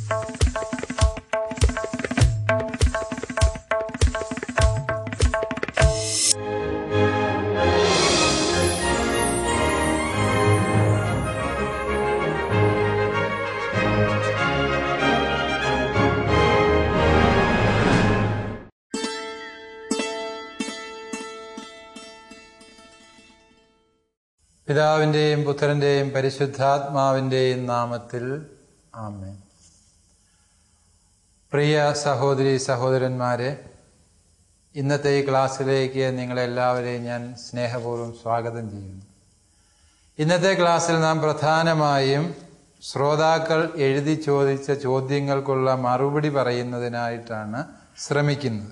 പിതാവിൻ്റെയും പുത്രൻ്റെയും പരിശുദ്ധാത്മാവിൻ്റെയും നാമത്തിൽ ആമേൻ പ്രിയ സഹോദരി സഹോദരന്മാരെ ഇന്നത്തെ ഈ ക്ലാസ്സിലേക്ക് നിങ്ങളെല്ലാവരെയും ഞാൻ സ്നേഹപൂർവ്വം സ്വാഗതം ചെയ്യുന്നു ഇന്നത്തെ ക്ലാസ്സിൽ നാം പ്രധാനമായും ശ്രോതാക്കൾ എഴുതി ചോദിച്ച ചോദ്യങ്ങൾക്കുള്ള മറുപടി പറയുന്നതിനായിട്ടാണ് ശ്രമിക്കുന്നത്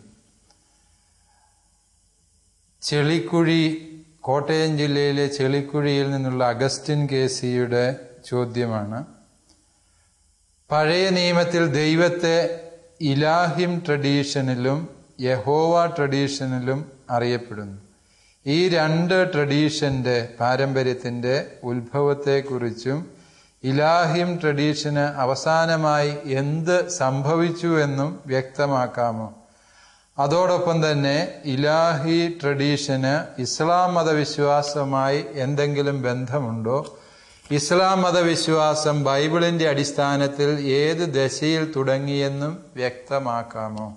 ചെളിക്കുഴി കോട്ടയം ജില്ലയിലെ ചെളിക്കുഴിയിൽ നിന്നുള്ള അഗസ്റ്റിൻ കെ സിയുടെ ചോദ്യമാണ് പഴയ നിയമത്തിൽ ദൈവത്തെ ഇലാഹിം ട്രഡീഷനിലും യഹോവ ട്രഡീഷനിലും അറിയപ്പെടുന്നു ഈ രണ്ട് ട്രഡീഷന്റെ പാരമ്പര്യത്തിന്റെ ഉത്ഭവത്തെക്കുറിച്ചും ഇലാഹിം ട്രഡീഷന് അവസാനമായി എന്ത് സംഭവിച്ചു എന്നും വ്യക്തമാക്കാമോ അതോടൊപ്പം തന്നെ ഇലാഹി ട്രഡീഷന് ഇസ്ലാം മതവിശ്വാസവുമായി എന്തെങ്കിലും ബന്ധമുണ്ടോ ഇസ്ലാം മതവിശ്വാസം ബൈബിളിന്റെ അടിസ്ഥാനത്തിൽ ഏത് ദശയിൽ തുടങ്ങിയെന്നും വ്യക്തമാക്കാമോ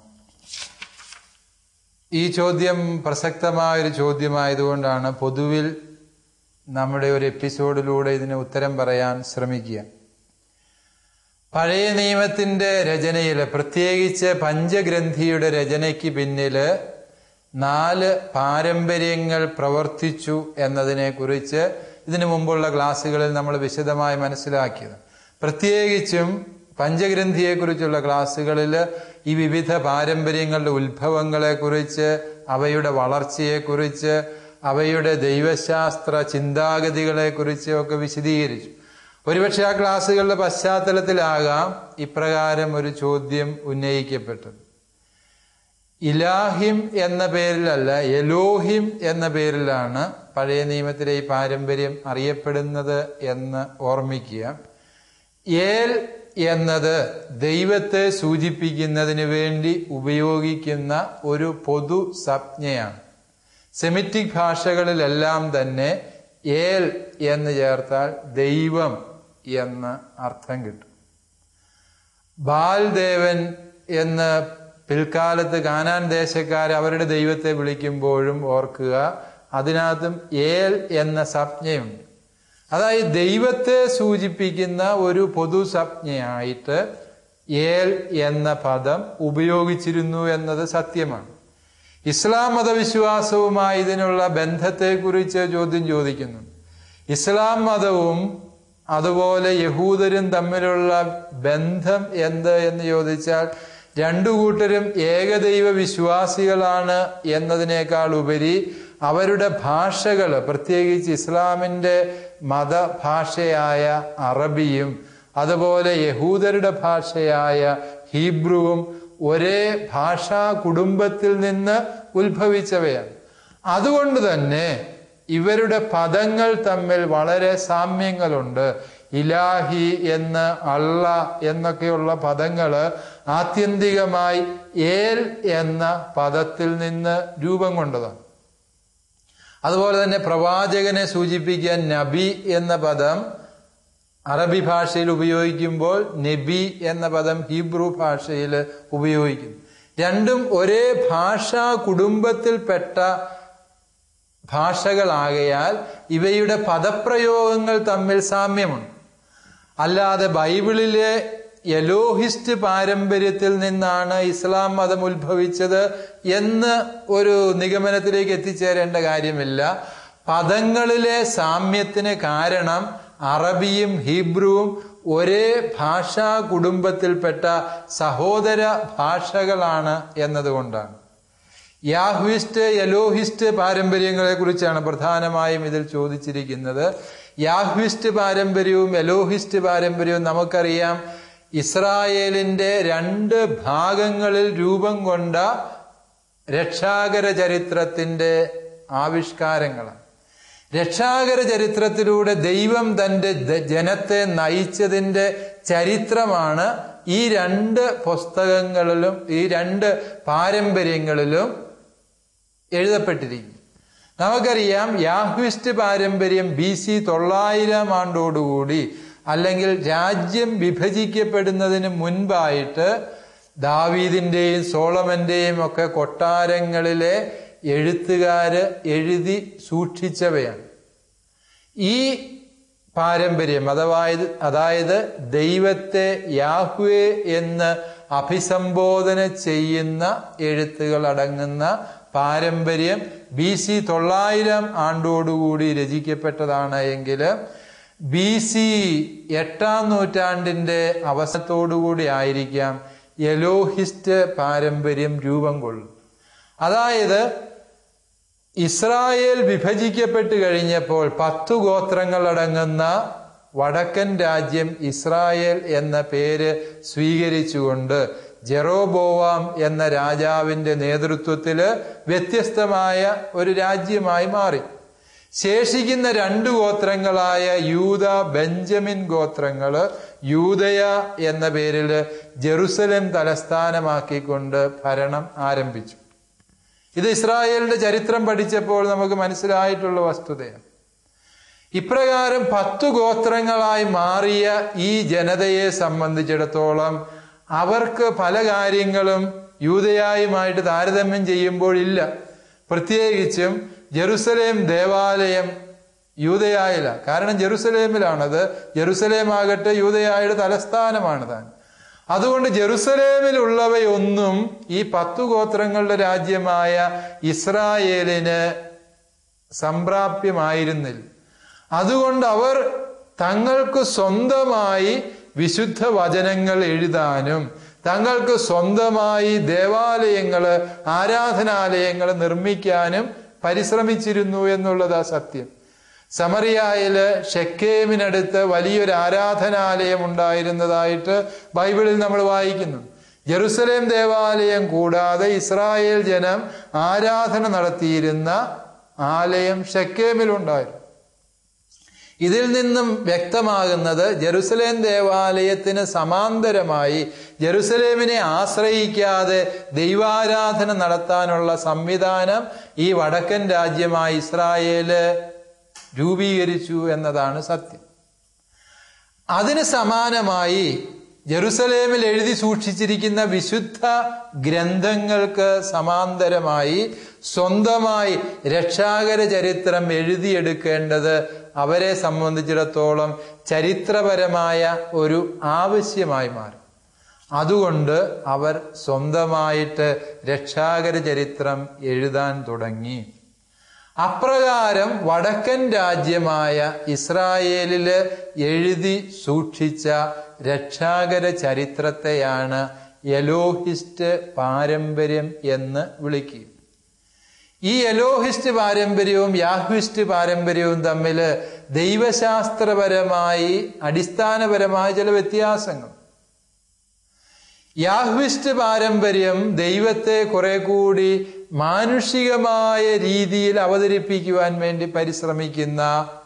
ഈ ചോദ്യം പ്രസക്തമായൊരു ചോദ്യമായതുകൊണ്ടാണ് പൊതുവിൽ നമ്മുടെ ഒരു എപ്പിസോഡിലൂടെ ഇതിന് ഉത്തരം പറയാൻ ശ്രമിക്കുക പഴയ നിയമത്തിന്റെ രചനയിൽ പ്രത്യേകിച്ച് പഞ്ചഗ്രന്ഥിയുടെ രചനയ്ക്ക് പിന്നില് നാല് പാരമ്പര്യങ്ങൾ പ്രവർത്തിച്ചു എന്നതിനെക്കുറിച്ച് ഇതിനു മുമ്പുള്ള ക്ലാസ്സുകളിൽ നമ്മൾ വിശദമായി മനസ്സിലാക്കിയത് പ്രത്യേകിച്ചും പഞ്ചഗ്രന്ഥിയെക്കുറിച്ചുള്ള ക്ലാസ്സുകളിൽ ഈ വിവിധ പാരമ്പര്യങ്ങളുടെ ഉത്ഭവങ്ങളെക്കുറിച്ച് അവയുടെ വളർച്ചയെക്കുറിച്ച് അവയുടെ ദൈവശാസ്ത്ര ചിന്താഗതികളെക്കുറിച്ച് ഒക്കെ വിശദീകരിച്ചു ഒരുപക്ഷെ ആ ക്ലാസ്സുകളുടെ പശ്ചാത്തലത്തിലാകാം ഇപ്രകാരം ഒരു ചോദ്യം ഉന്നയിക്കപ്പെട്ടത് ഇലാഹിം എന്ന പേരിലല്ല എലോഹിം എന്ന പേരിലാണ് പഴയ നിയമത്തിലെ ഈ പാരമ്പര്യം അറിയപ്പെടുന്നത് എന്ന് ഓർമ്മിക്കുക ഏൽ എന്നത് ദൈവത്തെ സൂചിപ്പിക്കുന്നതിന് വേണ്ടി ഉപയോഗിക്കുന്ന ഒരു പൊതു സംജ്ഞയാണ് സെമിറ്റിക് ഭാഷകളിലെല്ലാം തന്നെ ഏൽ എന്ന് ചേർത്താൽ ദൈവം എന്ന് അർത്ഥം കിട്ടും ബാൽദേവൻ എന്ന് പിൽക്കാലത്ത് കാനാൻ ദേശക്കാർ അവരുടെ ദൈവത്തെ വിളിക്കുമ്പോഴും ഓർക്കുക അതിനകത്തും ഏൽ എന്ന സംജ്ഞയുണ്ട് അതായത് ദൈവത്തെ സൂചിപ്പിക്കുന്ന ഒരു പൊതു സംജ്ഞയായിട്ട് ഏൽ എന്ന പദം ഉപയോഗിച്ചിരുന്നു എന്നത് സത്യമാണ് ഇസ്ലാം മതവിശ്വാസവുമായി ഇതിനുള്ള ബന്ധത്തെക്കുറിച്ച് ചോദ്യം ചോദിക്കുന്നു ഇസ്ലാം മതവും അതുപോലെ യഹൂദരും തമ്മിലുള്ള ബന്ധം എന്ത് എന്ന് ചോദിച്ചാൽ രണ്ടു കൂട്ടരും ഏകദൈവ വിശ്വാസികളാണ് എന്നതിനേക്കാൾ ഉപരി അവരുടെ ഭാഷകൾ പ്രത്യേകിച്ച് ഇസ്ലാമിൻ്റെ മതഭാഷയായ അറബിയും അതുപോലെ യഹൂദരുടെ ഭാഷയായ ഹീബ്രുവും ഒരേ ഭാഷാ കുടുംബത്തിൽ നിന്ന് ഉത്ഭവിച്ചവയാണ് അതുകൊണ്ട് തന്നെ ഇവരുടെ പദങ്ങൾ തമ്മിൽ വളരെ സാമ്യങ്ങളുണ്ട് ഇലാഹി എന്ന് അള്ള എന്നൊക്കെയുള്ള പദങ്ങൾ ആത്യന്തികമായി ഏൽ എന്ന പദത്തിൽ നിന്ന് രൂപം കൊണ്ടതാണ് അതുപോലെ തന്നെ പ്രവാചകനെ സൂചിപ്പിക്കാൻ നബി എന്ന പദം അറബി ഭാഷയിൽ ഉപയോഗിക്കുമ്പോൾ നബി എന്ന പദം ഹീബ്രു ഭാഷയിൽ ഉപയോഗിക്കുന്നു രണ്ടും ഒരേ ഭാഷാ കുടുംബത്തിൽപ്പെട്ട ഭാഷകളാകയാൽ ഇവയുടെ പദപ്രയോഗങ്ങൾ തമ്മിൽ സാമ്യമുണ്ട് അല്ലാതെ ബൈബിളിലെ എലോഹിസ്റ്റ് പാരമ്പര്യത്തിൽ നിന്നാണ് ഇസ്ലാം മതം ഉത്ഭവിച്ചത് എന്ന് ഒരു നിഗമനത്തിലേക്ക് എത്തിച്ചേരേണ്ട കാര്യമില്ല പദങ്ങളിലെ സാമ്യത്തിന് കാരണം അറബിയും ഹീബ്രുവും ഒരേ ഭാഷാ കുടുംബത്തിൽപ്പെട്ട സഹോദര ഭാഷകളാണ് എന്നതുകൊണ്ടാണ് യാഹ്വിസ്റ്റ് എലോഹിസ്റ്റ് പാരമ്പര്യങ്ങളെ കുറിച്ചാണ് പ്രധാനമായും ഇതിൽ ചോദിച്ചിരിക്കുന്നത് യാഹ്വിസ്റ്റ് പാരമ്പര്യവും എലോഹിസ്റ്റ് പാരമ്പര്യവും നമുക്കറിയാം ഇസ്രായേലിന്റെ രണ്ട് ഭാഗങ്ങളിൽ രൂപം കൊണ്ട രക്ഷാകര ചരിത്രത്തിന്റെ ആവിഷ്കാരങ്ങളാണ് രക്ഷാകര ചരിത്രത്തിലൂടെ ദൈവം തന്റെ ജനത്തെ നയിച്ചതിന്റെ ചരിത്രമാണ് ഈ രണ്ട് പുസ്തകങ്ങളിലും ഈ രണ്ട് പാരമ്പര്യങ്ങളിലും എഴുതപ്പെട്ടിരിക്കും നമുക്കറിയാം യാഹ്വിസ്റ്റ് പാരമ്പര്യം ബി സി തൊള്ളായിരം ആണ്ടോടുകൂടി അല്ലെങ്കിൽ രാജ്യം വിഭജിക്കപ്പെടുന്നതിന് മുൻപായിട്ട് ദാവീദിന്റെയും സോളമന്റെയും ഒക്കെ കൊട്ടാരങ്ങളിലെ എഴുത്തുകാര് എഴുതി സൂക്ഷിച്ചവയാണ് ഈ പാരമ്പര്യം അതായത് അതായത് ദൈവത്തെ യാഹ്വേ എന്ന് അഭിസംബോധന ചെയ്യുന്ന എഴുത്തുകൾ അടങ്ങുന്ന പാരമ്പര്യം ബി സി തൊള്ളായിരം ആണ്ടോടുകൂടി രചിക്കപ്പെട്ടതാണ് എങ്കിൽ ബി സി എട്ടാം നൂറ്റാണ്ടിന്റെ അവസരത്തോടുകൂടി ആയിരിക്കാം എലോഹിസ്റ്റ് പാരമ്പര്യം രൂപം കൊള്ളും അതായത് ഇസ്രായേൽ വിഭജിക്കപ്പെട്ട് കഴിഞ്ഞപ്പോൾ പത്തു ഗോത്രങ്ങൾ അടങ്ങുന്ന വടക്കൻ രാജ്യം ഇസ്രായേൽ എന്ന പേര് സ്വീകരിച്ചുകൊണ്ട് ജെറോബോവാം എന്ന രാജാവിന്റെ നേതൃത്വത്തില് വ്യത്യസ്തമായ ഒരു രാജ്യമായി മാറി ശേഷിക്കുന്ന രണ്ട് ഗോത്രങ്ങളായ യൂത ബെഞ്ചമിൻ ഗോത്രങ്ങള് യൂതയ എന്ന പേരിൽ ജെറുസലേം തലസ്ഥാനമാക്കിക്കൊണ്ട് ഭരണം ആരംഭിച്ചു ഇത് ഇസ്രായേലിന്റെ ചരിത്രം പഠിച്ചപ്പോൾ നമുക്ക് മനസ്സിലായിട്ടുള്ള വസ്തുതയാണ് ഇപ്രകാരം പത്തു ഗോത്രങ്ങളായി മാറിയ ഈ ജനതയെ സംബന്ധിച്ചിടത്തോളം അവർക്ക് പല കാര്യങ്ങളും യൂതയായുമായിട്ട് താരതമ്യം ചെയ്യുമ്പോഴില്ല പ്രത്യേകിച്ചും ജെറുസലേം ദേവാലയം യൂതയായില്ല കാരണം ജെറുസലേമിലാണത് ജെറുസലേം ആകട്ടെ യൂതയായുടെ തലസ്ഥാനമാണ് താൻ അതുകൊണ്ട് ജെറുസലേമിലുള്ളവയൊന്നും ഈ പത്തു ഗോത്രങ്ങളുടെ രാജ്യമായ ഇസ്രായേലിന് സംപ്രാപ്യമായിരുന്നില്ല അതുകൊണ്ട് അവർ തങ്ങൾക്ക് സ്വന്തമായി വിശുദ്ധ വചനങ്ങൾ എഴുതാനും തങ്ങൾക്ക് സ്വന്തമായി ദേവാലയങ്ങള് ആരാധനാലയങ്ങൾ നിർമ്മിക്കാനും പരിശ്രമിച്ചിരുന്നു എന്നുള്ളതാ സത്യം സമറിയായില് ഷെക്കേമിനടുത്ത് വലിയൊരു ആരാധനാലയം ഉണ്ടായിരുന്നതായിട്ട് ബൈബിളിൽ നമ്മൾ വായിക്കുന്നു ജെറുസലേം ദേവാലയം കൂടാതെ ഇസ്രായേൽ ജനം ആരാധന നടത്തിയിരുന്ന ആലയം ഷെക്കേമിലുണ്ടായിരുന്നു ഇതിൽ നിന്നും വ്യക്തമാകുന്നത് ജെറുസലേം ദേവാലയത്തിന് സമാന്തരമായി ജെറുസലേമിനെ ആശ്രയിക്കാതെ ദൈവാരാധന നടത്താനുള്ള സംവിധാനം ഈ വടക്കൻ രാജ്യമായ ഇസ്രായേല് രൂപീകരിച്ചു എന്നതാണ് സത്യം അതിന് സമാനമായി ജെറുസലേമിൽ എഴുതി സൂക്ഷിച്ചിരിക്കുന്ന വിശുദ്ധ ഗ്രന്ഥങ്ങൾക്ക് സമാന്തരമായി സ്വന്തമായി രക്ഷാകര ചരിത്രം എഴുതിയെടുക്കേണ്ടത് അവരെ സംബന്ധിച്ചിടത്തോളം ചരിത്രപരമായ ഒരു ആവശ്യമായി മാറി അതുകൊണ്ട് അവർ സ്വന്തമായിട്ട് രക്ഷാകര ചരിത്രം എഴുതാൻ തുടങ്ങി അപ്രകാരം വടക്കൻ രാജ്യമായ ഇസ്രായേലില് എഴുതി സൂക്ഷിച്ച രക്ഷാകര ചരിത്രത്തെയാണ് എലോഹിസ്റ്റ് പാരമ്പര്യം എന്ന് വിളിക്കുക ഈ എലോഹിസ്റ്റ് പാരമ്പര്യവും യാഹ്വിസ്റ്റ് പാരമ്പര്യവും തമ്മിൽ ദൈവശാസ്ത്രപരമായി അടിസ്ഥാനപരമായ ചില വ്യത്യാസങ്ങൾ യാഹ്വിസ്റ്റ് പാരമ്പര്യം ദൈവത്തെ കുറെ കൂടി മാനുഷികമായ രീതിയിൽ അവതരിപ്പിക്കുവാൻ വേണ്ടി പരിശ്രമിക്കുന്ന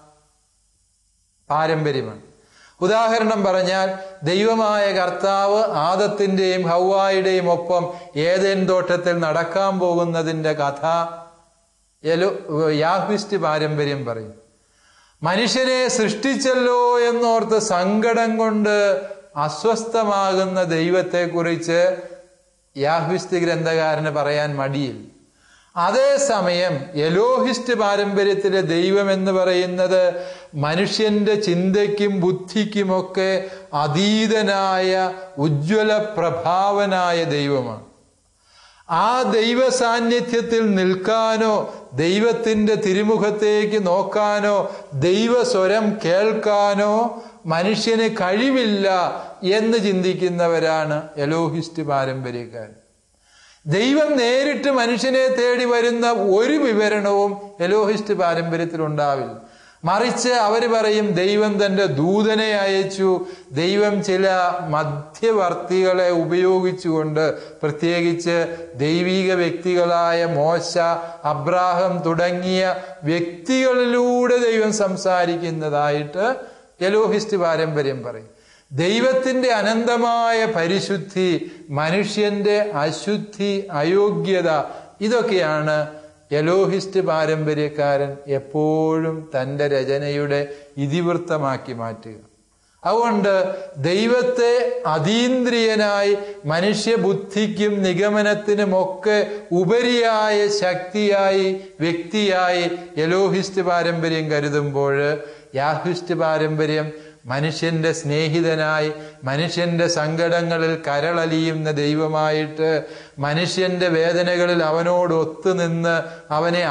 പാരമ്പര്യമാണ് ഉദാഹരണം പറഞ്ഞാൽ ദൈവമായ കർത്താവ് ആദത്തിന്റെയും ഹൗവായുടെയും ഒപ്പം ഏതേൻ തോട്ടത്തിൽ നടക്കാൻ പോകുന്നതിന്റെ കഥ എലോ യാഹ്വിസ്റ്റ് പാരമ്പര്യം പറയും മനുഷ്യനെ സൃഷ്ടിച്ചല്ലോ എന്നോർത്ത് സങ്കടം കൊണ്ട് അസ്വസ്ഥമാകുന്ന ദൈവത്തെക്കുറിച്ച് യാഹ്വിസ്റ്റ് ഗ്രന്ഥകാരന് പറയാൻ മടിയില്ല അതേസമയം എലോഹിസ്റ്റ് പാരമ്പര്യത്തിലെ ദൈവം എന്ന് പറയുന്നത് മനുഷ്യന്റെ ചിന്തയ്ക്കും ബുദ്ധിക്കുമൊക്കെ അതീതനായ ഉജ്ജ്വല പ്രഭാവനായ ദൈവമാണ് ആ ദൈവ സാന്നിധ്യത്തിൽ നിൽക്കാനോ ദൈവത്തിന്റെ തിരുമുഖത്തേക്ക് നോക്കാനോ ദൈവസ്വരം കേൾക്കാനോ മനുഷ്യന് കഴിവില്ല എന്ന് ചിന്തിക്കുന്നവരാണ് എലോഹിസ്റ്റ് പാരമ്പര്യക്കാർ ദൈവം നേരിട്ട് മനുഷ്യനെ തേടി വരുന്ന ഒരു വിവരണവും എലോഹിസ്റ്റ് പാരമ്പര്യത്തിൽ ഉണ്ടാവില്ല മറിച്ച് അവർ പറയും ദൈവം തന്റെ ദൂതനെ അയച്ചു ദൈവം ചില മധ്യവർത്തികളെ ഉപയോഗിച്ചുകൊണ്ട് പ്രത്യേകിച്ച് ദൈവിക വ്യക്തികളായ മോശ അബ്രാഹം തുടങ്ങിയ വ്യക്തികളിലൂടെ ദൈവം സംസാരിക്കുന്നതായിട്ട് എലോഹിസ്റ്റ് പാരമ്പര്യം പറയും ദൈവത്തിന്റെ അനന്തമായ പരിശുദ്ധി മനുഷ്യന്റെ അശുദ്ധി അയോഗ്യത ഇതൊക്കെയാണ് എലോഹിസ്റ്റ് പാരമ്പര്യക്കാരൻ എപ്പോഴും തൻ്റെ രചനയുടെ ഇതിവൃത്തമാക്കി മാറ്റുക അതുകൊണ്ട് ദൈവത്തെ അതീന്ദ്രിയനായി മനുഷ്യബുദ്ധിക്കും നിഗമനത്തിനുമൊക്കെ ഉപരിയായ ശക്തിയായി വ്യക്തിയായി എലോഹിസ്റ്റ് പാരമ്പര്യം കരുതുമ്പോൾ യാഹുസ്റ്റ് പാരമ്പര്യം മനുഷ്യന്റെ സ്നേഹിതനായി മനുഷ്യന്റെ സങ്കടങ്ങളിൽ കരളലിയുന്ന ദൈവമായിട്ട് മനുഷ്യന്റെ വേദനകളിൽ അവനോട് ഒത്തുനിന്ന് അവനെ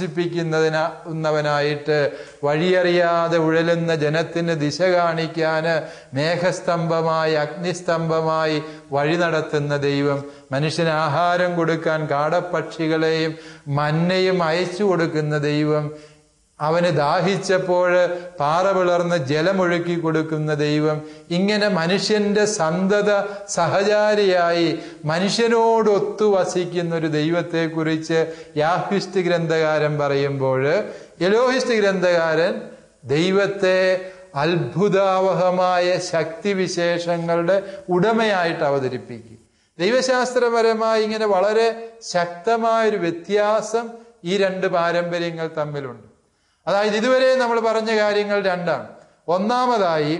ആശ്വസിപ്പിക്കുന്നതിനവനായിട്ട് വഴിയറിയാതെ ഉഴലുന്ന ജനത്തിന് ദിശ കാണിക്കാന് മേഘസ്തംഭമായി അഗ്നിസ്തംഭമായി വഴി നടത്തുന്ന ദൈവം മനുഷ്യന് ആഹാരം കൊടുക്കാൻ കാടപ്പക്ഷികളെയും മന്നയും അയച്ചു കൊടുക്കുന്ന ദൈവം അവന് ദാഹിച്ചപ്പോൾ പാറ പിളർന്ന് ജലമൊഴുക്കി കൊടുക്കുന്ന ദൈവം ഇങ്ങനെ മനുഷ്യന്റെ സന്തത സഹചാരിയായി മനുഷ്യനോടൊത്തു വസിക്കുന്ന ഒരു ദൈവത്തെക്കുറിച്ച് യാഹ്വിസ്റ്റ് ഗ്രന്ഥകാരൻ പറയുമ്പോൾ എലോഹിസ്റ്റ് ഗ്രന്ഥകാരൻ ദൈവത്തെ അത്ഭുതാവഹമായ ശക്തിവിശേഷങ്ങളുടെ ഉടമയായിട്ട് അവതരിപ്പിക്കും ദൈവശാസ്ത്രപരമായി ഇങ്ങനെ വളരെ ശക്തമായൊരു വ്യത്യാസം ഈ രണ്ട് പാരമ്പര്യങ്ങൾ തമ്മിലുണ്ട് അതായത് ഇതുവരെ നമ്മൾ പറഞ്ഞ കാര്യങ്ങൾ രണ്ടാണ് ഒന്നാമതായി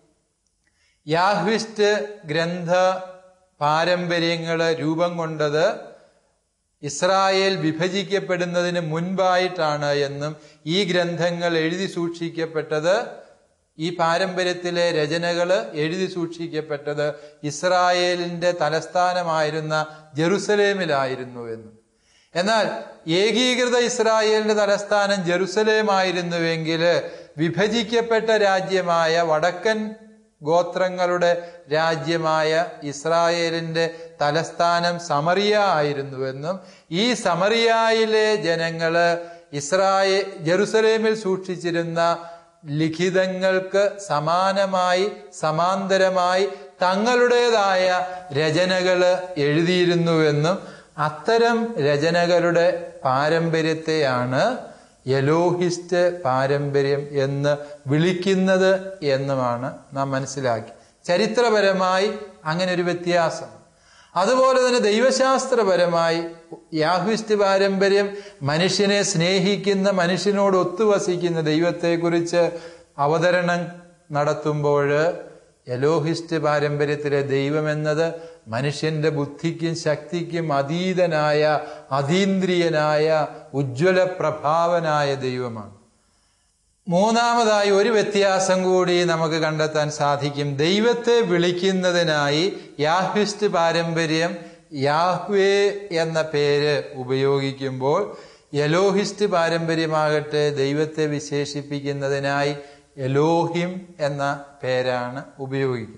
യാഹ്വിസ്റ്റ് ഗ്രന്ഥ പാരമ്പര്യങ്ങൾ രൂപം കൊണ്ടത് ഇസ്രായേൽ വിഭജിക്കപ്പെടുന്നതിന് മുൻപായിട്ടാണ് എന്നും ഈ ഗ്രന്ഥങ്ങൾ എഴുതി സൂക്ഷിക്കപ്പെട്ടത് ഈ പാരമ്പര്യത്തിലെ രചനകൾ എഴുതി സൂക്ഷിക്കപ്പെട്ടത് ഇസ്രായേലിന്റെ തലസ്ഥാനമായിരുന്ന ജെറുസലേമിലായിരുന്നു എന്നും എന്നാൽ ഏകീകൃത ഇസ്രായേലിന്റെ തലസ്ഥാനം ജെറുസലേമായിരുന്നുവെങ്കിൽ വിഭജിക്കപ്പെട്ട രാജ്യമായ വടക്കൻ ഗോത്രങ്ങളുടെ രാജ്യമായ ഇസ്രായേലിന്റെ തലസ്ഥാനം സമറിയ ആയിരുന്നുവെന്നും ഈ സമറിയായിലെ ജനങ്ങള് ഇസ്രായേ ജെറുസലേമിൽ സൂക്ഷിച്ചിരുന്ന ലിഖിതങ്ങൾക്ക് സമാനമായി സമാന്തരമായി തങ്ങളുടേതായ രചനകള് എഴുതിയിരുന്നുവെന്നും അത്തരം രചനകളുടെ പാരമ്പര്യത്തെയാണ് യലോഹിസ്റ്റ് പാരമ്പര്യം എന്ന് വിളിക്കുന്നത് എന്നുമാണ് നാം മനസ്സിലാക്കി ചരിത്രപരമായി അങ്ങനെ ഒരു വ്യത്യാസം അതുപോലെ തന്നെ ദൈവശാസ്ത്രപരമായി യാഹ്വിസ്റ്റ് പാരമ്പര്യം മനുഷ്യനെ സ്നേഹിക്കുന്ന മനുഷ്യനോട് ഒത്തുവസിക്കുന്ന ദൈവത്തെക്കുറിച്ച് അവതരണം നടത്തുമ്പോൾ എലോഹിസ്റ്റ് പാരമ്പര്യത്തിലെ ദൈവം എന്നത് മനുഷ്യന്റെ ബുദ്ധിക്കും ശക്തിക്കും അതീതനായ അതീന്ദ്രിയനായ ഉജ്ജ്വല പ്രഭാവനായ ദൈവമാണ് മൂന്നാമതായി ഒരു വ്യത്യാസം കൂടി നമുക്ക് കണ്ടെത്താൻ സാധിക്കും ദൈവത്തെ വിളിക്കുന്നതിനായി യാഹ്വിസ്റ്റ് പാരമ്പര്യം യാഹ്വേ എന്ന പേര് ഉപയോഗിക്കുമ്പോൾ എലോഹിസ്റ്റ് പാരമ്പര്യമാകട്ടെ ദൈവത്തെ വിശേഷിപ്പിക്കുന്നതിനായി എലോഹിം എന്ന പേരാണ് ഉപയോഗിക്കുന്നത്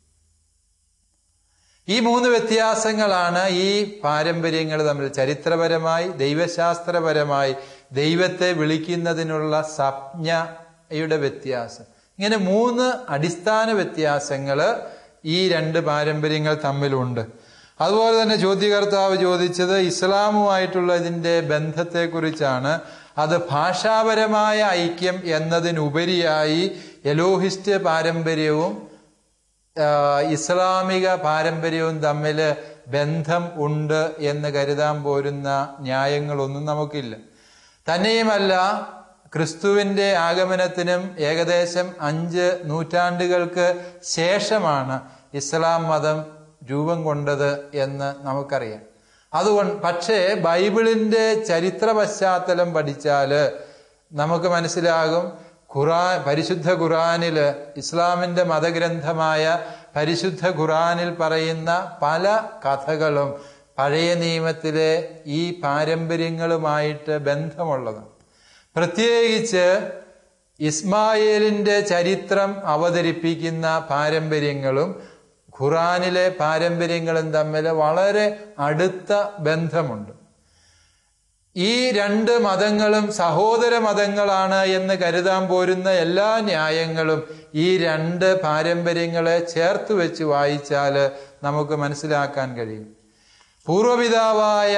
ഈ മൂന്ന് വ്യത്യാസങ്ങളാണ് ഈ പാരമ്പര്യങ്ങൾ തമ്മിൽ ചരിത്രപരമായി ദൈവശാസ്ത്രപരമായി ദൈവത്തെ വിളിക്കുന്നതിനുള്ള സംജ്ഞയുടെ വ്യത്യാസം ഇങ്ങനെ മൂന്ന് അടിസ്ഥാന വ്യത്യാസങ്ങൾ ഈ രണ്ട് പാരമ്പര്യങ്ങൾ തമ്മിലുണ്ട് അതുപോലെ തന്നെ ചോദ്യകർത്താവ് ചോദിച്ചത് ഇസ്ലാമുമായിട്ടുള്ള ഇതിൻ്റെ ബന്ധത്തെക്കുറിച്ചാണ് അത് ഭാഷാപരമായ ഐക്യം എന്നതിനുപരിയായി എലോഹിസ്റ്റ് പാരമ്പര്യവും ഇസ്ലാമിക പാരമ്പര്യവും തമ്മിൽ ബന്ധം ഉണ്ട് എന്ന് കരുതാൻ പോരുന്ന ന്യായങ്ങളൊന്നും നമുക്കില്ല തന്നെയുമല്ല ക്രിസ്തുവിന്റെ ആഗമനത്തിനും ഏകദേശം അഞ്ച് നൂറ്റാണ്ടുകൾക്ക് ശേഷമാണ് ഇസ്ലാം മതം രൂപം കൊണ്ടത് എന്ന് നമുക്കറിയാം അതുകൊണ്ട് പക്ഷേ ബൈബിളിന്റെ ചരിത്ര പശ്ചാത്തലം പഠിച്ചാൽ നമുക്ക് മനസ്സിലാകും ഖുറാൻ പരിശുദ്ധ ഖുറാനിൽ ഇസ്ലാമിന്റെ മതഗ്രന്ഥമായ പരിശുദ്ധ ഖുറാനിൽ പറയുന്ന പല കഥകളും പഴയ നിയമത്തിലെ ഈ പാരമ്പര്യങ്ങളുമായിട്ട് ബന്ധമുള്ളതാണ് പ്രത്യേകിച്ച് ഇസ്മായേലിന്റെ ചരിത്രം അവതരിപ്പിക്കുന്ന പാരമ്പര്യങ്ങളും ഖുറാനിലെ പാരമ്പര്യങ്ങളും തമ്മിൽ വളരെ അടുത്ത ബന്ധമുണ്ട് ഈ രണ്ട് മതങ്ങളും സഹോദര മതങ്ങളാണ് എന്ന് കരുതാൻ പോരുന്ന എല്ലാ ന്യായങ്ങളും ഈ രണ്ട് പാരമ്പര്യങ്ങളെ ചേർത്ത് വെച്ച് വായിച്ചാൽ നമുക്ക് മനസ്സിലാക്കാൻ കഴിയും പൂർവപിതാവായ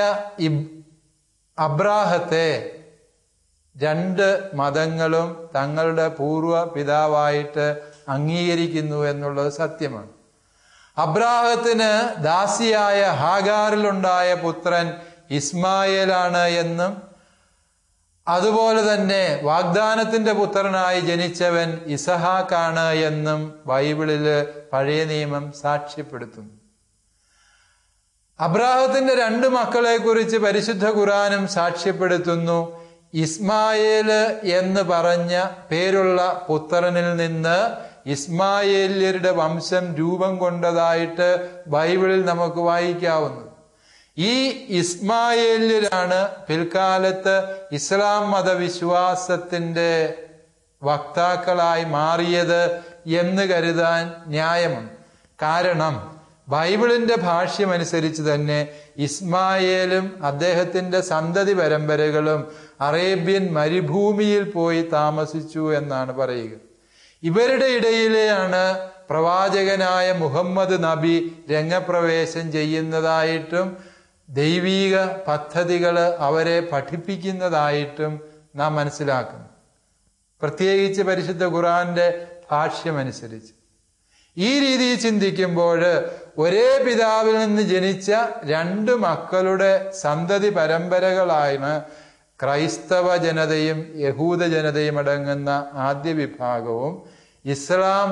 അബ്രാഹത്തെ രണ്ട് മതങ്ങളും തങ്ങളുടെ പൂർവ്വ പിതാവായിട്ട് അംഗീകരിക്കുന്നു എന്നുള്ളത് സത്യമാണ് അബ്രാഹത്തിന് ദാസിയായ ഹാഗാറിലുണ്ടായ പുത്രൻ ഇസ്മായേലാണ് എന്നും അതുപോലെ തന്നെ വാഗ്ദാനത്തിന്റെ പുത്രനായി ജനിച്ചവൻ ഇസഹാക്കാണ് എന്നും ബൈബിളില് പഴയ നിയമം സാക്ഷ്യപ്പെടുത്തുന്നു അബ്രാഹത്തിന്റെ രണ്ട് മക്കളെ കുറിച്ച് പരിശുദ്ധ ഖുറാനും സാക്ഷ്യപ്പെടുത്തുന്നു ഇസ്മായേല് എന്ന് പറഞ്ഞ പേരുള്ള പുത്രനിൽ നിന്ന് ഇസ്മായേല്യരുടെ വംശം രൂപം കൊണ്ടതായിട്ട് ബൈബിളിൽ നമുക്ക് വായിക്കാവുന്നത് ഈ ഇസ്മായേല്യരാണ് പിൽക്കാലത്ത് ഇസ്ലാം മതവിശ്വാസത്തിന്റെ വക്താക്കളായി മാറിയത് എന്ന് കരുതാൻ ന്യായമുണ്ട് കാരണം ബൈബിളിന്റെ ഭാഷ്യമനുസരിച്ച് തന്നെ ഇസ്മായേലും അദ്ദേഹത്തിന്റെ സന്തതി പരമ്പരകളും അറേബ്യൻ മരുഭൂമിയിൽ പോയി താമസിച്ചു എന്നാണ് പറയുക ഇവരുടെ ഇടയിലെയാണ് പ്രവാചകനായ മുഹമ്മദ് നബി രംഗപ്രവേശം ചെയ്യുന്നതായിട്ടും ദൈവീക പദ്ധതികൾ അവരെ പഠിപ്പിക്കുന്നതായിട്ടും നാം മനസ്സിലാക്കുന്നു പ്രത്യേകിച്ച് പരിശുദ്ധ ഖുറാന്റെ ഭാഷ്യമനുസരിച്ച് ഈ രീതിയിൽ ചിന്തിക്കുമ്പോൾ ഒരേ പിതാവിൽ നിന്ന് ജനിച്ച രണ്ട് മക്കളുടെ സന്തതി പരമ്പരകളാണ് ക്രൈസ്തവ ജനതയും യഹൂദ ജനതയും അടങ്ങുന്ന ആദ്യ വിഭാഗവും ഇസ്ലാം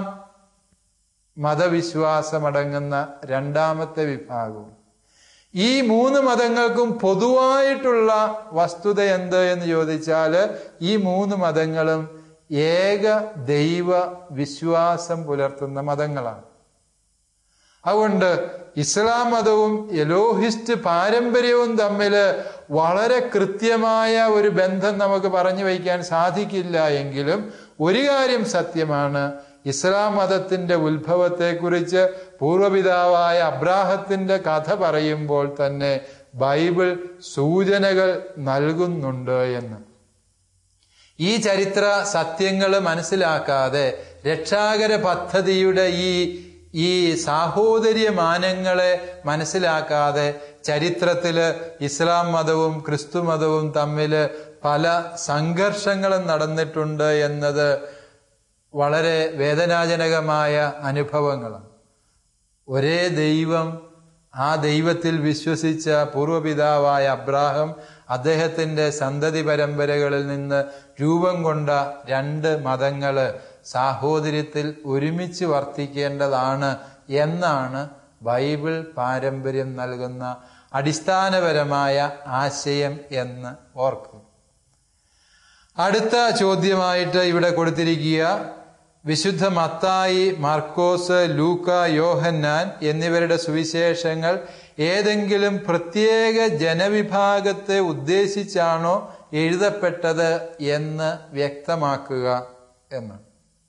മതവിശ്വാസമടങ്ങുന്ന രണ്ടാമത്തെ വിഭാഗവും ഈ മൂന്ന് മതങ്ങൾക്കും പൊതുവായിട്ടുള്ള വസ്തുത എന്ത് എന്ന് ചോദിച്ചാൽ ഈ മൂന്ന് മതങ്ങളും ഏക ദൈവ വിശ്വാസം പുലർത്തുന്ന മതങ്ങളാണ് അതുകൊണ്ട് ഇസ്ലാം മതവും എലോഹിസ്റ്റ് പാരമ്പര്യവും തമ്മിൽ വളരെ കൃത്യമായ ഒരു ബന്ധം നമുക്ക് പറഞ്ഞു വയ്ക്കാൻ സാധിക്കില്ല എങ്കിലും ഒരു കാര്യം സത്യമാണ് ഇസ്ലാം മതത്തിന്റെ ഉത്ഭവത്തെക്കുറിച്ച് പൂർവപിതാവായ അബ്രാഹത്തിന്റെ കഥ പറയുമ്പോൾ തന്നെ ബൈബിൾ സൂചനകൾ നൽകുന്നുണ്ട് എന്ന് ഈ ചരിത്ര സത്യങ്ങൾ മനസ്സിലാക്കാതെ രക്ഷാകര പദ്ധതിയുടെ ഈ ഈ സാഹോദര്യ മാനങ്ങളെ മനസ്സിലാക്കാതെ ചരിത്രത്തില് ഇസ്ലാം മതവും ക്രിസ്തു മതവും തമ്മിൽ പല സംഘർഷങ്ങളും നടന്നിട്ടുണ്ട് എന്നത് വളരെ വേദനാജനകമായ അനുഭവങ്ങളാണ് ഒരേ ദൈവം ആ ദൈവത്തിൽ വിശ്വസിച്ച പൂർവപിതാവായ അബ്രാഹം അദ്ദേഹത്തിന്റെ സന്തതി പരമ്പരകളിൽ നിന്ന് രൂപം കൊണ്ട രണ്ട് മതങ്ങള് സാഹോദര്യത്തിൽ ഒരുമിച്ച് വർത്തിക്കേണ്ടതാണ് എന്നാണ് ബൈബിൾ പാരമ്പര്യം നൽകുന്ന അടിസ്ഥാനപരമായ ആശയം എന്ന് ഓർക്കുക അടുത്ത ചോദ്യമായിട്ട് ഇവിടെ കൊടുത്തിരിക്കുക വിശുദ്ധ മത്തായി മാർക്കോസ് ലൂക്ക യോഹന്നാൻ എന്നിവരുടെ സുവിശേഷങ്ങൾ ഏതെങ്കിലും പ്രത്യേക ജനവിഭാഗത്തെ ഉദ്ദേശിച്ചാണോ എഴുതപ്പെട്ടത് എന്ന് വ്യക്തമാക്കുക എന്ന്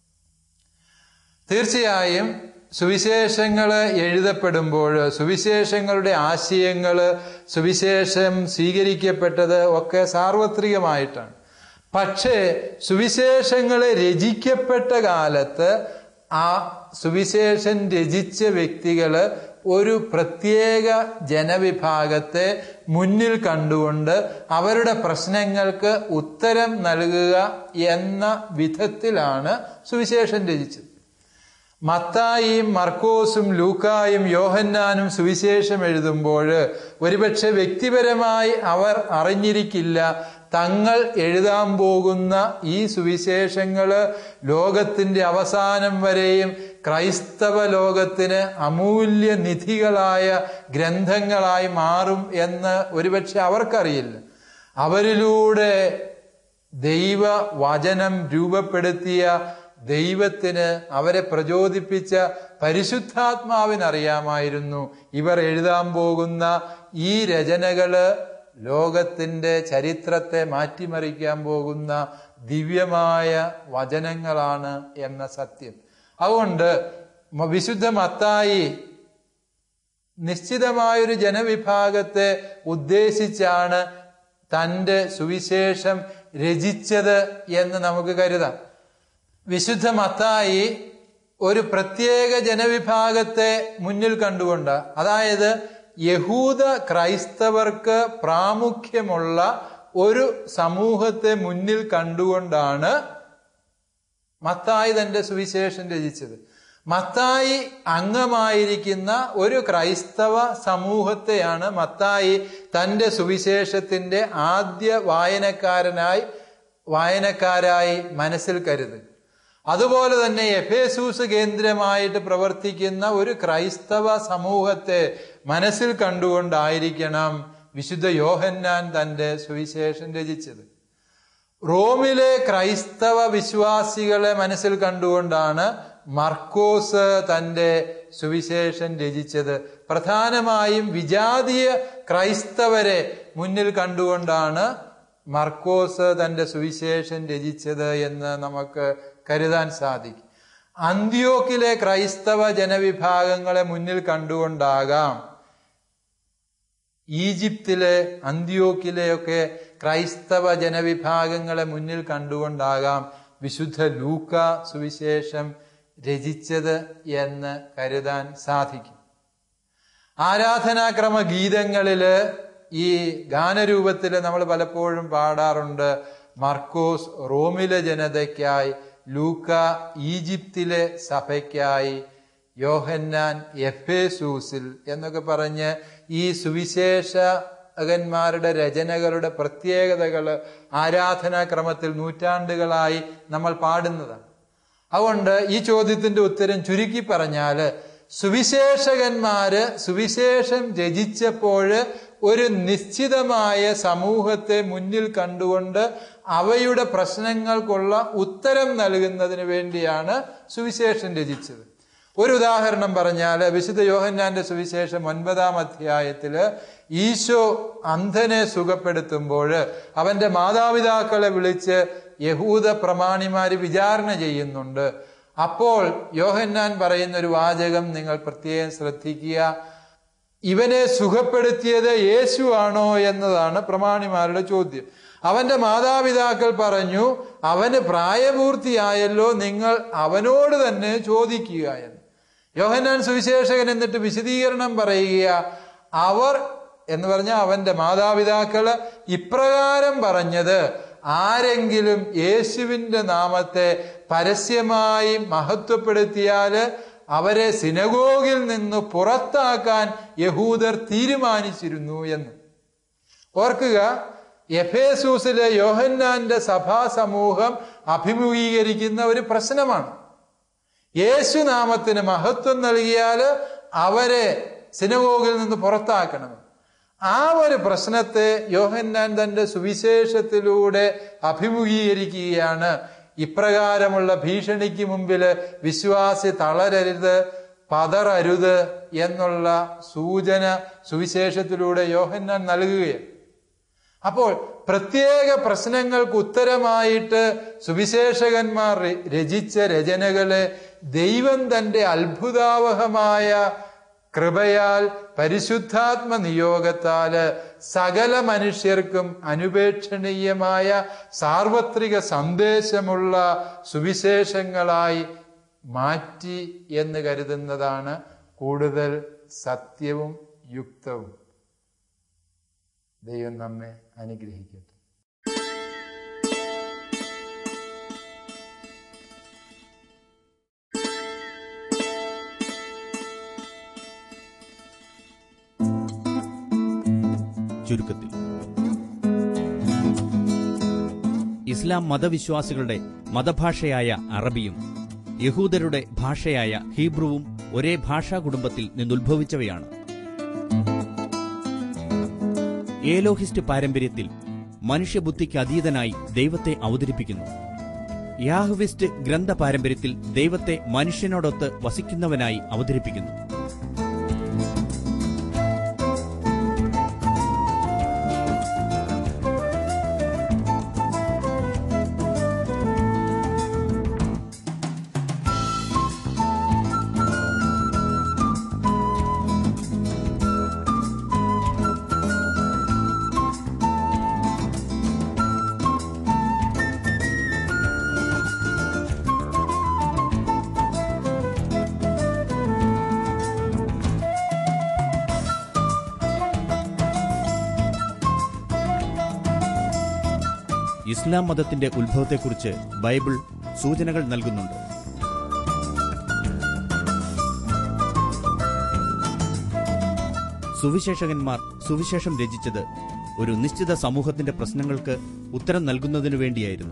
തീർച്ചയായും സുവിശേഷങ്ങൾ എഴുതപ്പെടുമ്പോൾ സുവിശേഷങ്ങളുടെ ആശയങ്ങൾ സുവിശേഷം സ്വീകരിക്കപ്പെട്ടത് ഒക്കെ സാർവത്രികമായിട്ടാണ് പക്ഷേ സുവിശേഷങ്ങളെ രചിക്കപ്പെട്ട കാലത്ത് ആ സുവിശേഷൻ രചിച്ച വ്യക്തികള് ഒരു പ്രത്യേക ജനവിഭാഗത്തെ മുന്നിൽ കണ്ടുകൊണ്ട് അവരുടെ പ്രശ്നങ്ങൾക്ക് ഉത്തരം നൽകുക എന്ന വിധത്തിലാണ് സുവിശേഷം രചിച്ചത് മത്തായിയും മർക്കോസും ലൂക്കായും യോഹന്നാനും സുവിശേഷം എഴുതുമ്പോൾ ഒരുപക്ഷെ വ്യക്തിപരമായി അവർ അറിഞ്ഞിരിക്കില്ല തങ്ങൾ എഴുതാൻ പോകുന്ന ഈ സുവിശേഷങ്ങള് ലോകത്തിന്റെ അവസാനം വരെയും ക്രൈസ്തവ ലോകത്തിന് അമൂല്യ നിധികളായ ഗ്രന്ഥങ്ങളായി മാറും എന്ന് ഒരുപക്ഷെ അവർക്കറിയില്ല അവരിലൂടെ ദൈവ വചനം രൂപപ്പെടുത്തിയ ദൈവത്തിന് അവരെ പ്രചോദിപ്പിച്ച പരിശുദ്ധാത്മാവിനറിയാമായിരുന്നു ഇവർ എഴുതാൻ പോകുന്ന ഈ രചനകള് ലോകത്തിന്റെ ചരിത്രത്തെ മാറ്റിമറിക്കാൻ പോകുന്ന ദിവ്യമായ വചനങ്ങളാണ് എന്ന സത്യം അതുകൊണ്ട് വിശുദ്ധ മത്തായി നിശ്ചിതമായൊരു ജനവിഭാഗത്തെ ഉദ്ദേശിച്ചാണ് തൻ്റെ സുവിശേഷം രചിച്ചത് എന്ന് നമുക്ക് കരുതാം വിശുദ്ധ മത്തായി ഒരു പ്രത്യേക ജനവിഭാഗത്തെ മുന്നിൽ കണ്ടുകൊണ്ട് അതായത് യഹൂദ ക്രൈസ്തവർക്ക് പ്രാമുഖ്യമുള്ള ഒരു സമൂഹത്തെ മുന്നിൽ കണ്ടുകൊണ്ടാണ് മത്തായി തന്റെ സുവിശേഷം രചിച്ചത് മത്തായി അംഗമായിരിക്കുന്ന ഒരു ക്രൈസ്തവ സമൂഹത്തെയാണ് മത്തായി തന്റെ സുവിശേഷത്തിന്റെ ആദ്യ വായനക്കാരനായി വായനക്കാരായി മനസ്സിൽ കരുത് അതുപോലെ തന്നെ എഫേസൂസ് കേന്ദ്രമായിട്ട് പ്രവർത്തിക്കുന്ന ഒരു ക്രൈസ്തവ സമൂഹത്തെ മനസ്സിൽ കണ്ടുകൊണ്ടായിരിക്കണം വിശുദ്ധ യോഹന്നാൻ തന്റെ സുവിശേഷം രചിച്ചത് റോമിലെ ക്രൈസ്തവ വിശ്വാസികളെ മനസ്സിൽ കണ്ടുകൊണ്ടാണ് മർക്കോസ് തന്റെ സുവിശേഷം രചിച്ചത് പ്രധാനമായും വിജാതീയ ക്രൈസ്തവരെ മുന്നിൽ കണ്ടുകൊണ്ടാണ് മർക്കോസ് തന്റെ സുവിശേഷം രചിച്ചത് എന്ന് നമുക്ക് കരുതാൻ സാധിക്കും അന്ത്യോക്കിലെ ക്രൈസ്തവ ജനവിഭാഗങ്ങളെ മുന്നിൽ കണ്ടുകൊണ്ടാകാം ഈജിപ്തിലെ അന്ത്യോക്കിലെയൊക്കെ ക്രൈസ്തവ ജനവിഭാഗങ്ങളെ മുന്നിൽ കണ്ടുകൊണ്ടാകാം വിശുദ്ധ ലൂക്ക സുവിശേഷം രചിച്ചത് എന്ന് കരുതാൻ സാധിക്കും ആരാധനാക്രമ ഗീതങ്ങളില് ഈ ഗാനരൂപത്തിൽ നമ്മൾ പലപ്പോഴും പാടാറുണ്ട് മർക്കോസ് റോമിലെ ജനതയ്ക്കായി ലൂക്ക ഈജിപ്തിലെ സഭയ്ക്കായി യോഹന്നാൻ എഫേസൂസിൽ എന്നൊക്കെ പറഞ്ഞ് ഈ സുവിശേഷകന്മാരുടെ രചനകളുടെ പ്രത്യേകതകൾ ആരാധനാക്രമത്തിൽ നൂറ്റാണ്ടുകളായി നമ്മൾ പാടുന്നതാണ് അതുകൊണ്ട് ഈ ചോദ്യത്തിന്റെ ഉത്തരം ചുരുക്കി പറഞ്ഞാല് സുവിശേഷകന്മാര് സുവിശേഷം രചിച്ചപ്പോൾ ഒരു നിശ്ചിതമായ സമൂഹത്തെ മുന്നിൽ കണ്ടുകൊണ്ട് അവയുടെ പ്രശ്നങ്ങൾക്കുള്ള ഉത്തരം നൽകുന്നതിന് വേണ്ടിയാണ് സുവിശേഷം രചിച്ചത് ഒരു ഉദാഹരണം പറഞ്ഞാൽ വിശുദ്ധ യോഹന്നാന്റെ സുവിശേഷം ഒൻപതാം അധ്യായത്തില് ഈശോ അന്ധനെ സുഖപ്പെടുത്തുമ്പോൾ അവന്റെ മാതാപിതാക്കളെ വിളിച്ച് യഹൂദ പ്രമാണിമാര് വിചാരണ ചെയ്യുന്നുണ്ട് അപ്പോൾ യോഹന്നാൻ പറയുന്ന ഒരു വാചകം നിങ്ങൾ പ്രത്യേകം ശ്രദ്ധിക്കുക ഇവനെ സുഖപ്പെടുത്തിയത് യേശു ആണോ എന്നതാണ് പ്രമാണിമാരുടെ ചോദ്യം അവന്റെ മാതാപിതാക്കൾ പറഞ്ഞു അവന് പ്രായപൂർത്തിയായല്ലോ നിങ്ങൾ അവനോട് തന്നെ ചോദിക്കുക എന്ന് യോഹന്നാൻ സുവിശേഷകൻ എന്നിട്ട് വിശദീകരണം പറയുക അവർ എന്ന് പറഞ്ഞാൽ അവന്റെ മാതാപിതാക്കള് ഇപ്രകാരം പറഞ്ഞത് ആരെങ്കിലും യേശുവിന്റെ നാമത്തെ പരസ്യമായി മഹത്വപ്പെടുത്തിയാല് അവരെ സിനഗോഗിൽ നിന്ന് പുറത്താക്കാൻ യഹൂദർ തീരുമാനിച്ചിരുന്നു എന്ന് ഓർക്കുക എഫേസൂസിലെ യോഹന്നാന്റെ സഭാ സമൂഹം അഭിമുഖീകരിക്കുന്ന ഒരു പ്രശ്നമാണ് യേശുനാമത്തിന് മഹത്വം നൽകിയാൽ അവരെ സിനഗോഗിൽ നിന്ന് പുറത്താക്കണം ആ ഒരു പ്രശ്നത്തെ യോഹന്നാൻ തന്റെ സുവിശേഷത്തിലൂടെ അഭിമുഖീകരിക്കുകയാണ് ഇപ്രകാരമുള്ള ഭീഷണിക്ക് മുമ്പിൽ വിശ്വാസി തളരരുത് പതറരുത് എന്നുള്ള സൂചന സുവിശേഷത്തിലൂടെ യോഹന്നാൻ നൽകുകയാണ് അപ്പോൾ പ്രത്യേക പ്രശ്നങ്ങൾക്ക് ഉത്തരമായിട്ട് സുവിശേഷകന്മാർ രചിച്ച രചനകളെ ദൈവം തന്റെ അത്ഭുതാവഹമായ കൃപയാൽ പരിശുദ്ധാത്മ നിയോഗത്താല് സകല മനുഷ്യർക്കും അനുപേക്ഷണീയമായ സാർവത്രിക സന്ദേശമുള്ള സുവിശേഷങ്ങളായി മാറ്റി എന്ന് കരുതുന്നതാണ് കൂടുതൽ സത്യവും യുക്തവും ദൈവം നമ്മെ അനുഗ്രഹിക്കട്ടെ ചുരുക്കത്തിൽ ഇസ്ലാം മതവിശ്വാസികളുടെ മതഭാഷയായ അറബിയും യഹൂദരുടെ ഭാഷയായ ഹീബ്രുവും ഒരേ ഭാഷാ കുടുംബത്തിൽ നിന്നുത്ഭവിച്ചവയാണ് ഏലോഹിസ്റ്റ് പാരമ്പര്യത്തിൽ മനുഷ്യബുദ്ധിക്ക് അതീതനായി ദൈവത്തെ അവതരിപ്പിക്കുന്നു യാഹ്വിസ്റ്റ് ഗ്രന്ഥ പാരമ്പര്യത്തിൽ ദൈവത്തെ മനുഷ്യനോടൊത്ത് വസിക്കുന്നവനായി അവതരിപ്പിക്കുന്നു ഇസ്ലാം മതത്തിന്റെ ഉത്ഭവത്തെക്കുറിച്ച് ബൈബിൾ സൂചനകൾ നൽകുന്നുണ്ട് സുവിശേഷകന്മാർ സുവിശേഷം രചിച്ചത് ഒരു നിശ്ചിത സമൂഹത്തിന്റെ പ്രശ്നങ്ങൾക്ക് ഉത്തരം നൽകുന്നതിനു വേണ്ടിയായിരുന്നു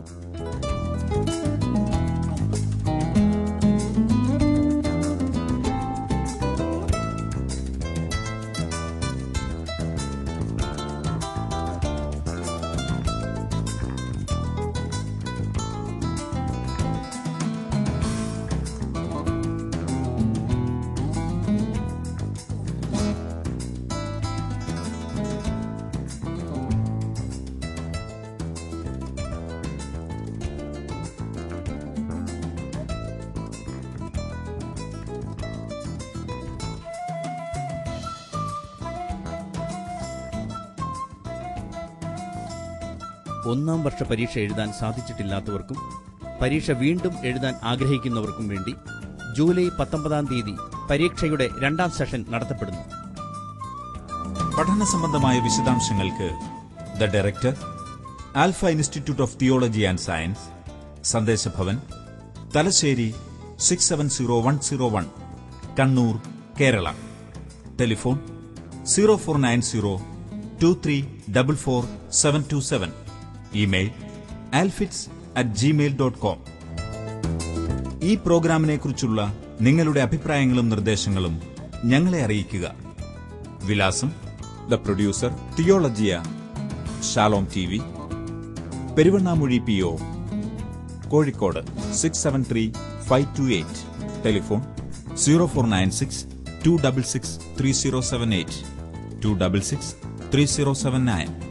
ഒന്നാം വർഷ പരീക്ഷ എഴുതാൻ സാധിച്ചിട്ടില്ലാത്തവർക്കും പരീക്ഷ വീണ്ടും എഴുതാൻ ആഗ്രഹിക്കുന്നവർക്കും വേണ്ടി ജൂലൈ പത്തൊമ്പതാം തീയതി പരീക്ഷയുടെ രണ്ടാം സെഷൻ നടത്തപ്പെടുന്നു പഠന സംബന്ധമായ വിശദാംശങ്ങൾക്ക് the director alpha institute of theology and science Sandeshabhavan Thalassery six seven zero one zero one Kannur Kerala telephone zero four nine zero two three double four seven two seven email alphits at gmail dot com ഈ പ്രോഗ്രാമിനെക്കുറിച്ചുള്ള നിങ്ങളുടെ അഭിപ്രായങ്ങളും നിർദ്ദേശങ്ങളും ഞങ്ങളെ അറിയിക്കുക വിലാസം the producer Theologia Shalom T V Peruvannamuzhi P O Kozhikode six seven three five two eight telephone zero four nine six to double six three zero seven eight two double six three zero seven nine